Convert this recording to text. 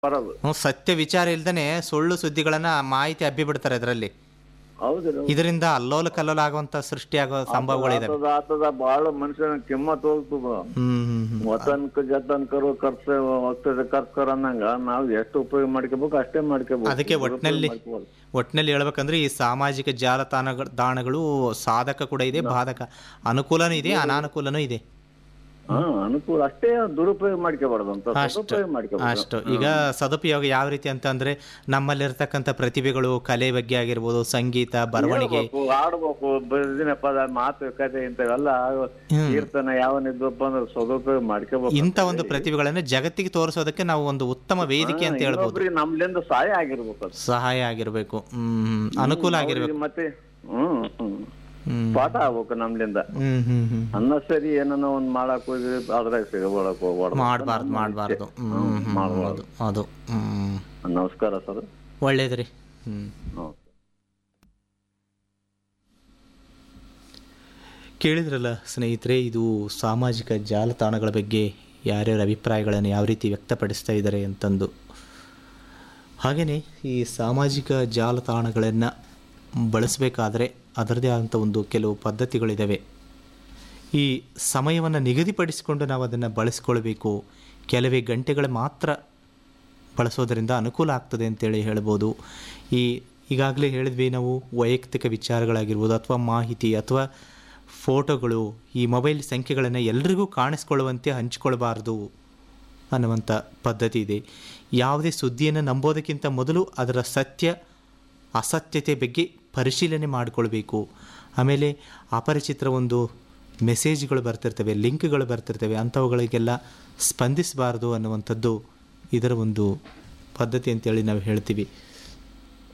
ಬರೋದು ಹ್ಞೂ ಸತ್ಯ ವಿಚಾರ ಇಲ್ದೇ ಸುಳ್ಳು ಸುದ್ದಿಗಳನ್ನ ಮಾಹಿತಿ ಹಬ್ಬಿ ಬಿಡ್ತಾರೆ ಇದರಲ್ಲಿ ಹೌದಿಲ್ಲ ಇದರಿಂದ ಅಲ್ಲೋಲ ಕಲ್ಲೋಲ ಆಗುವಂತ ಸೃಷ್ಟಿಯಾಗೋ ಸಂಭವಗಳಿದಾವೆ ಆತದ ಆತದ ಬಾಳ ಮನುಷ್ಯನ ಕಿಮ್ಮತ್ ಹೋಗ್ತದ ಹ್ಮ್ ಹ್ಮ್ ಹ್ಮ್ ವತನ್ಕ ಜತನ್ಕರು ಖರ್ಚ ಹೋಗ್ತದೆ ಖರ್ಚು ಅನ್ನಂಗ ನಾವು ಎಷ್ಟು ಉಪಯೋಗ ಮಾಡ್ಕೋಬೇಕು ಅಷ್ಟೇ ಮಾಡ್ಕೋಬೇಕು ಅದಕ್ಕೆ ಒಟ್ನಲ್ಲಿ ಒಟ್ಟಿನಲ್ಲಿ ಹೇಳ್ಬೇಕಂದ್ರೆ ಈ ಸಾಮಾಜಿಕ ಜಾಲತಾಣಗಳ ತಾಣಗಳು ಸಾಧಕ ಕೂಡ ಇದೆ ಬಾಧಕ ಅನುಕೂಲನೂ ಇದೆ ಅನಾನುಕೂಲನೂ ಇದೆ ಹಾ ಅನುಕೂಲ ಅಷ್ಟೇ ದುರುಪಯೋಗ ಮಾಡ್ಕೋಬಾರ್ದು ಅಂತ ಅಷ್ಟು ಸದುಪಯೋಗ ಮಾಡ್ಕೋಬಾರ್ದು ಅಷ್ಟು ಈಗ ಸದುಪಯೋಗ ಯಾವ ರೀತಿ ಅಂತಂದ್ರೆ ನಮ್ಮಲ್ಲಿರ್ತಕ್ಕಂಥ ಪ್ರತಿಭೆಗಳು ಕಲೆ ಬಗ್ಗೆ ಆಗಿರ್ಬೋದು ಸಂಗೀತ ಬರವಣಿಗೆ ಹೇಳ್ಬೇಕು, ಆಡ್ಬೇಕು ಬದಿನ ಪದ ಮಾತು ಕತೆ ಇಂಥವೆಲ್ಲ ಕೀರ್ತನ ಯಾವನಿದ್ವಪ್ಪ ಅಂದ್ರೆ ಸದುಪಯೋಗ ಮಾಡ್ಕೋಬೇಕು ಇಂಥ ಒಂದು ಪ್ರತಿಭೆಗಳನ್ನು ಜಗತ್ತಿಗೆ ತೋರಿಸೋದಕ್ಕೆ ನಾವು ಒಂದು ಉತ್ತಮ ವೇದಿಕೆ ಅಂತ ಹೇಳ್ಬೋದು ಇನ್ನೊಬ್ರಿಗೆ ನಮ್ಲಿಂದ ಸಹಾಯ ಆಗಿರ್ಬೇಕು ಅದು ಸಹಾಯ ಆಗಿರ್ಬೇಕು ಹ್ಮ್ ಅನುಕೂಲ ಆಗಿರ್ಬೇಕು ಅವ್ರಿಗೆ ಮತ್ತೆ ಹ್ಮ್ ಹ್ಮ್ ಹ್ಮ್ ಪಾಠ ಆಗ್ಬೇಕು ನಮ್ಲಿಂದ ಹ್ಮ್ ಹ್ಮ್ ಹ್ಮ್ ಅನ್ನ ಸರಿ ಏನನ್ನ ಒಂದ್ ಮಾಡಕ್ ಹೋಗಿ ಅದ್ರಾಗ ಸಿಗಬಳಕ್ ಹೋಗ್ಬಾರ್ದು ಮಾಡಬಾರ್ದು ಮಾಡಬಾರ್ದು ಹ್ಮ್ ಹ್ಮ್ ಅದು ಅದು ಹ್ಮ್ ನಮಸ್ಕಾರ ಸರ್ ಒಳ್ಳೇದ್ರಿ ಹ್ಮ್ ಕೇಳಿದ್ರಲ್ಲ ಸ್ನೇಹಿತರೆ ಇದು ಸಾಮಾಜಿಕ ಜಾಲತಾಣಗಳ ಬಗ್ಗೆ ಯಾರ್ಯಾರ ಅಭಿಪ್ರಾಯಗಳನ್ನು ಯಾವ ರೀತಿ ವ್ಯಕ್ತಪಡಿಸ್ತಾ ಇದ್ದಾರೆ ಅಂತಂದು ಹಾಗೆಯೇ ಈ ಸಾಮಾಜಿಕ ಜಾಲತಾಣಗಳನ್ನು ಬಳಸಬೇಕಾದ್ರೆ ಅದರದೇ ಆದಂಥ ಒಂದು ಕೆಲವು ಪದ್ಧತಿಗಳಿದ್ದಾವೆ ಈ ಸಮಯವನ್ನು ನಿಗದಿಪಡಿಸಿಕೊಂಡು ನಾವು ಅದನ್ನು ಬಳಸ್ಕೊಳ್ಬೇಕು ಕೆಲವೇ ಗಂಟೆಗಳು ಮಾತ್ರ ಬಳಸೋದರಿಂದ ಅನುಕೂಲ ಆಗ್ತದೆ ಅಂತೇಳಿ ಹೇಳ್ಬೋದು ಈ ಈಗಾಗಲೇ ಹೇಳಿದ್ವಿ ನಾವು ವೈಯಕ್ತಿಕ ವಿಚಾರಗಳಾಗಿರ್ಬೋದು ಅಥವಾ ಮಾಹಿತಿ ಅಥವಾ ಫೋಟೋಗಳು ಈ ಮೊಬೈಲ್ ಸಂಖ್ಯೆಗಳನ್ನು ಎಲ್ರಿಗೂ ಕಾಣಿಸ್ಕೊಳ್ಳುವಂತೆ ಹಂಚಿಕೊಳ್ಬಾರ್ದು ಅನ್ನುವಂಥ ಪದ್ಧತಿ ಇದೆ ಯಾವುದೇ ಸುದ್ದಿಯನ್ನು ನಂಬೋದಕ್ಕಿಂತ ಮೊದಲು ಅದರ ಸತ್ಯ ಅಸತ್ಯತೆ ಬಗ್ಗೆ ಪರಿಶೀಲನೆ ಮಾಡಿಕೊಳ್ಬೇಕು ಆಮೇಲೆ ಅಪರಿಚಿತರ ಒಂದು ಮೆಸೇಜ್ಗಳು ಬರ್ತಿರ್ತವೆ ಲಿಂಕ್ಗಳು ಬರ್ತಿರ್ತವೆ ಅಂಥವುಗಳಿಗೆಲ್ಲ ಸ್ಪಂದಿಸಬಾರ್ದು ಅನ್ನುವಂಥದ್ದು ಇದರ ಒಂದು ಪದ್ಧತಿ ಅಂತೇಳಿ ನಾವು ಹೇಳ್ತೀವಿ